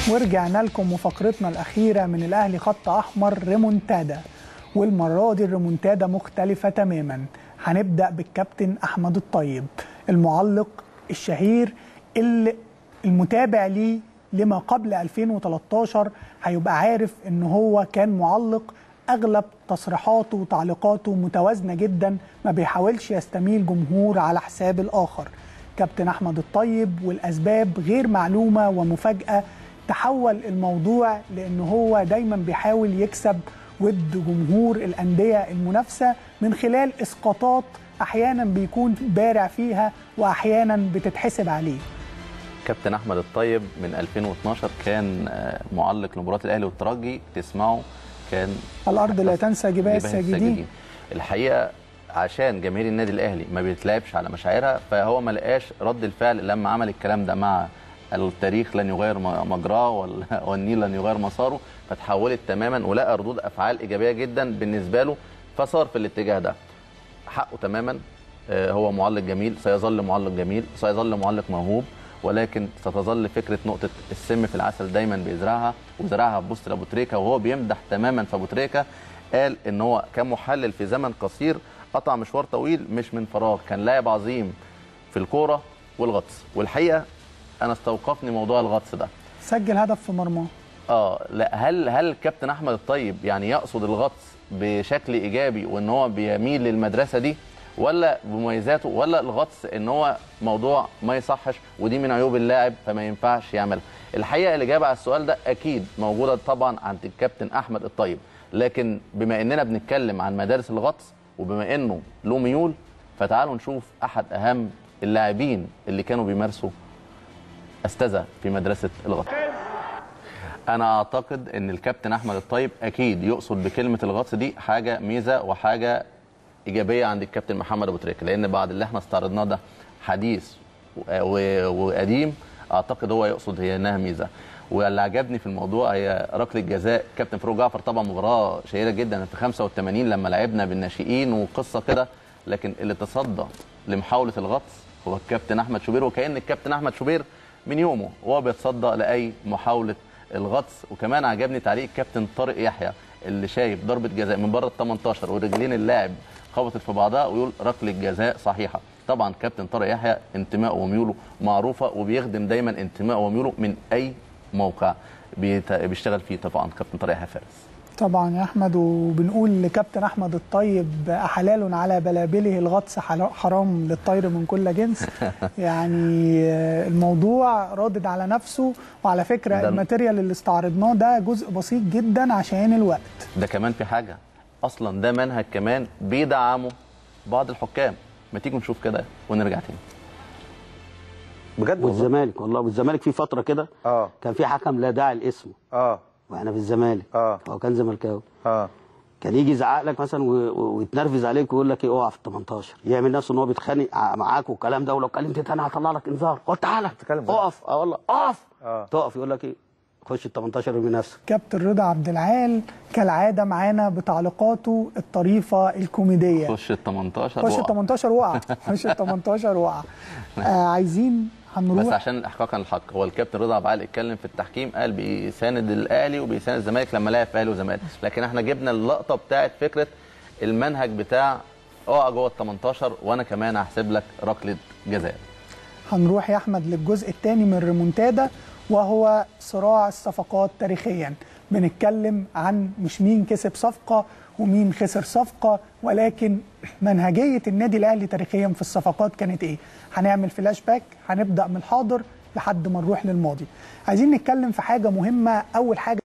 ورجعنا لكم وفقرتنا الأخيرة من الأهلي خط أحمر ريمونتادا والمرة دي الريمونتادا مختلفة تماما هنبدأ بالكابتن أحمد الطيب المعلق الشهير اللي المتابع ليه لما قبل 2013 هيبقى عارف ان هو كان معلق اغلب تصريحاته وتعليقاته متوازنه جدا ما بيحاولش يستميل جمهور على حساب الاخر كابتن احمد الطيب والاسباب غير معلومه ومفاجاه تحول الموضوع لان هو دايما بيحاول يكسب ود جمهور الانديه المنافسه من خلال اسقاطات احيانا بيكون بارع فيها واحيانا بتتحسب عليه كابتن احمد الطيب من 2012 كان معلق لمباراه الاهلي والترجي تسمعه كان الارض لا تنسى جباه الساجدين الحقيقه عشان جماهير النادي الاهلي ما بيتلعبش على مشاعرها فهو ما لقاش رد الفعل لما عمل الكلام ده مع التاريخ لن يغير مجراه والنيل لن يغير مساره فتحولت تماما ولقى ردود افعال ايجابيه جدا بالنسبه له فصار في الاتجاه ده حقه تماما هو معلق جميل سيظل معلق جميل سيظل معلق موهوب ولكن ستظل فكره نقطه السم في العسل دايما بيزرعها وزرعها ببوست لابو تريكه وهو بيمدح تماما في ابو تريكه قال ان هو كمحلل في زمن قصير قطع مشوار طويل مش من فراغ كان لاعب عظيم في الكوره والغطس والحقيقه انا استوقفني موضوع الغطس ده سجل هدف في مرماه اه لا هل هل كابتن احمد الطيب يعني يقصد الغطس بشكل ايجابي وان هو بيميل للمدرسه دي ولا بمميزاته ولا الغطس ان هو موضوع ما يصحش ودي من عيوب اللاعب فما ينفعش يعملها الحقيقه الاجابه على السؤال ده اكيد موجوده طبعا عند الكابتن احمد الطيب لكن بما اننا بنتكلم عن مدارس الغطس وبما انه له ميول فتعالوا نشوف احد اهم اللاعبين اللي كانوا بيمارسوا استاذه في مدرسه الغطس انا اعتقد ان الكابتن احمد الطيب اكيد يقصد بكلمه الغطس دي حاجه ميزه وحاجه ايجابيه عند الكابتن محمد ابو تريكه لان بعد اللي احنا استعرضناه ده حديث وقديم اعتقد هو يقصد هي انها ميزه واللي عجبني في الموضوع هي ركله جزاء كابتن فاروق جعفر طبعا مباراه شهيره جدا في 85 لما لعبنا بالناشئين وقصه كده لكن اللي تصدى لمحاوله الغطس هو الكابتن احمد شوبير وكان الكابتن احمد شوبير من يومه وهو بيتصدى لاي محاوله الغطس وكمان عجبني تعليق الكابتن طارق يحيى اللي شايف ضربه جزاء من بره ال 18 ورجلين اللاعب خبطت في بعضها ويقول ركله جزاء صحيحه طبعا كابتن طارق يحيى انتمائه وميوله معروفه وبيخدم دايما انتمائه وميوله من اي موقع بيشتغل فيه طبعا كابتن طارق يحيى فارس طبعا يا احمد وبنقول لكابتن احمد الطيب حلال على بلابله الغطس حرام للطير من كل جنس يعني الموضوع رادد على نفسه وعلى فكره الماتيريال اللي استعرضناه ده جزء بسيط جدا عشان الوقت ده كمان في حاجه اصلا ده منهج كمان بيدعمه بعض الحكام ما تيجوا نشوف كده ونرجع تاني بجد والزمالك والله والزمالك في فتره كده اه كان في حكم لا داعي لاسمه اه واحنا في الزمالك اه هو كان زملكاوي اه كان يجي يزعق لك مثلا ويتنرفز عليك ويقول لك ايه اقع في ال 18 يعمل نفسه ان هو بيتخانق معاك والكلام ده ولو كلمت تاني هطلع لك انذار قلت تعالى اقف اه والله اقف آه. تقف يقول لك ايه خش ال 18 ارمي نفسك كابتن رضا عبد العال كالعاده معانا بتعليقاته الطريفه الكوميديه خش ال 18 خش ال 18 وقع خش ال 18 وقع آه عايزين هنروح بس عشان احقاقا الحق هو الكابتن رضا عبد العال اتكلم في التحكيم قال بيساند الاهلي وبيساند الزمالك لما لعب في اهلي وزمالك لكن احنا جبنا اللقطه بتاعت فكره المنهج بتاع اقع جوه ال 18 وانا كمان هحسب لك ركله جزاء هنروح يا احمد للجزء الثاني من ريمونتادا وهو صراع الصفقات تاريخيا بنتكلم عن مش مين كسب صفقه ومين خسر صفقه ولكن منهجيه النادي الاهلي تاريخيا في الصفقات كانت ايه هنعمل فلاش باك هنبدا من الحاضر لحد ما نروح للماضي عايزين نتكلم في حاجه مهمه اول حاجه